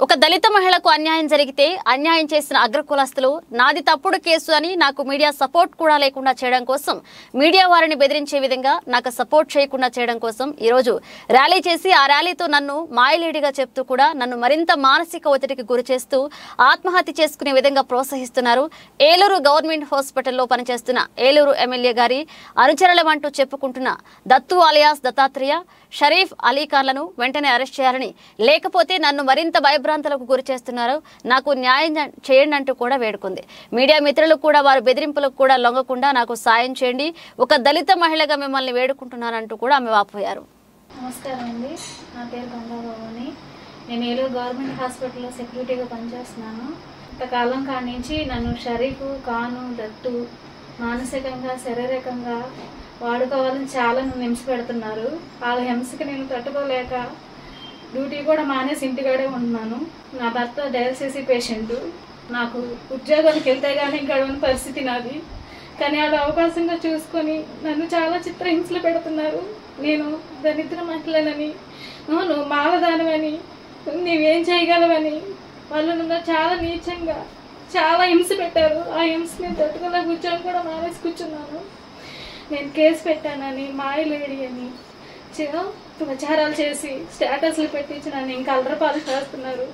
ఒక దళిత మహిళకు అన్యాయం జరిగితే అన్యాయం చేసిన అగ్రకులస్తులు నాది తప్పుడు కేసు అని నాకు మీడియా సపోర్ట్ కూడా లేకుండా చేయడం కోసం మీడియా వారిని బెదిరించే విధంగా నాకు సపోర్ట్ చేయకుండా చేయడం కోసం ఈ రోజు ర్యాలీ చేసి ఆ ర్యాలీతో నన్ను మాయలేడిగా చెప్తూ కూడా నన్ను మరింత మానసిక ఒత్తిడికి గురి చేస్తూ ఆత్మహత్య చేసుకునే విధంగా ప్రోత్సహిస్తున్నారు ఏలూరు గవర్నమెంట్ హాస్పిటల్లో పనిచేస్తున్న ఏలూరు ఎమ్మెల్యే గారి అనుచరులమంటూ చెప్పుకుంటున్న దత్తు అలియాస్ దత్తాత్రేయ షరీఫ్ అలీ ఖాన్లను వెంటనే అరెస్ట్ చేయాలని లేకపోతే నన్ను మరింత భయభ్రాంతులకు గురి చేస్తున్నారు నాకు న్యాయం చే- చేయండి అంటూ కూడా వేడుకుంది మీడియా మిత్రులు కూడా వారి బెదిరింపులకు కూడా లొంగకుండా నాకు సాయం చేయండి ఒక దళిత మహిళగా మిమ్మల్ని వేడుకుంటున్నానంటూ కూడా ఆమె వాపోయారు నమస్కారం అండి నా పేరు గంగాబాబుని నేను ఏలూరు గవర్నమెంట్ హాస్పిటల్లో సెక్యూరిటీగా పనిచేస్తున్నాను ఇంతకాలం కాడి నుంచి నన్ను షరీఫ్ కాను దత్తు మానసికంగా శారీరకంగా వాడుకోవాలని చాలా నన్ను హింస పెడుతున్నారు వాళ్ళ హింసకి నేను తట్టుకోలేక డ్యూటీ కూడా మానేసి ఇంటికాడే ఉంటున్నాను నా భర్త డయాలసిస్ పేషెంట్ నాకు ఉద్యోగానికి వెళ్తే కానీ గడవని పరిస్థితి నాది కానీ వాళ్ళు అవకాశంగా చూసుకొని నన్ను చాలా చిత్రహింసలు పెడుతున్నారు నేను దరిద్ర మహిళనని "ఆ, నువ్వు మాలదానమని నీవేం చేయగలవని వాళ్ళు నన్ను చాలా నీచంగా చాలా హింస పెట్టారు ఆ హింసని తట్టుకోలే కూర్చొని కూడా మానేసి కూర్చున్నాను నేను కేసు పెట్టానని మాయలేడి అని చే- ప్రచారాలు చేసి స్టేటస్లు పెట్టించి నన్ను ఇంకా అల్లరపాలు చేస్తున్నారు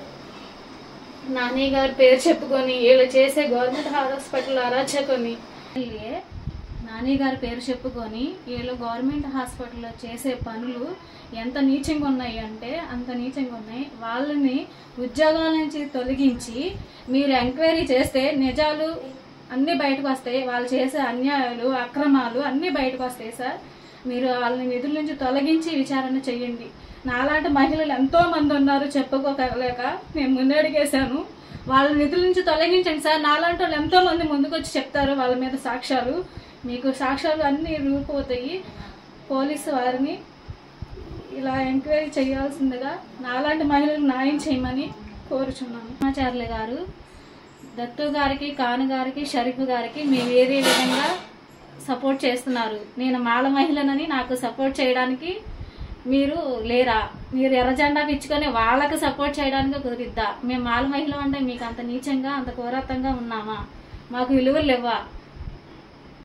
నాని గారి పేరు చెప్పుకొని వీళ్ళు చేసే గవర్నమెంట్ హాస్పిటల్ అరాచకొని నాని గారి పేరు చెప్పుకొని వీళ్ళు గవర్నమెంట్ హాస్పిటల్లో చేసే పనులు ఎంత నీచంగా ఉన్నాయి అంటే అంత నీచంగా ఉన్నాయి వాళ్ళని ఉద్యోగాల నుంచి తొలగించి మీరు ఎంక్వైరీ చేస్తే నిజాలు అన్నీ బయటకు వస్తాయి వాళ్ళు చేసే అన్యాయాలు అక్రమాలు అన్నీ బయటకు వస్తాయి సార్ మీరు వాళ్ళని విధుల నుంచి తొలగించి విచారణ చేయండి నాలాంటి మహిళలు ఎంతో మంది ఉన్నారు చెప్పుకోలేక నేను ముందడిగేశాను వాళ్ళ నిధుల నుంచి తొలగించండి సార్ నాలాంటి వాళ్ళు ఎంతో మంది ముందుకొచ్చి చెప్తారు వాళ్ళ మీద సాక్ష్యాలు మీకు సాక్ష్యాలు అన్నీ రూపోతాయి పోలీసు వారిని ఇలా ఎంక్వైరీ చేయాల్సిందిగా నాలాంటి మహిళలకు న్యాయం చేయమని కోరుచున్నాను ఆచార్యులు గారు దత్తు గారికి కాను గారికి షరీఫ్ గారికి మీరు ఏదే విధంగా సపోర్ట్ చేస్తున్నారు నేను మాల మహిళనని నాకు సపోర్ట్ చేయడానికి మీరు లేరా మీరు ఎర్ర జెండా పిచ్చుకొని వాళ్ళకి సపోర్ట్ చేయడానికి కుదిరిద్దా మేము మాల మహిళ అంటే మీకు అంత నీచంగా అంత ఘోరత్వంగా ఉన్నామా మాకు విలువలు లేవా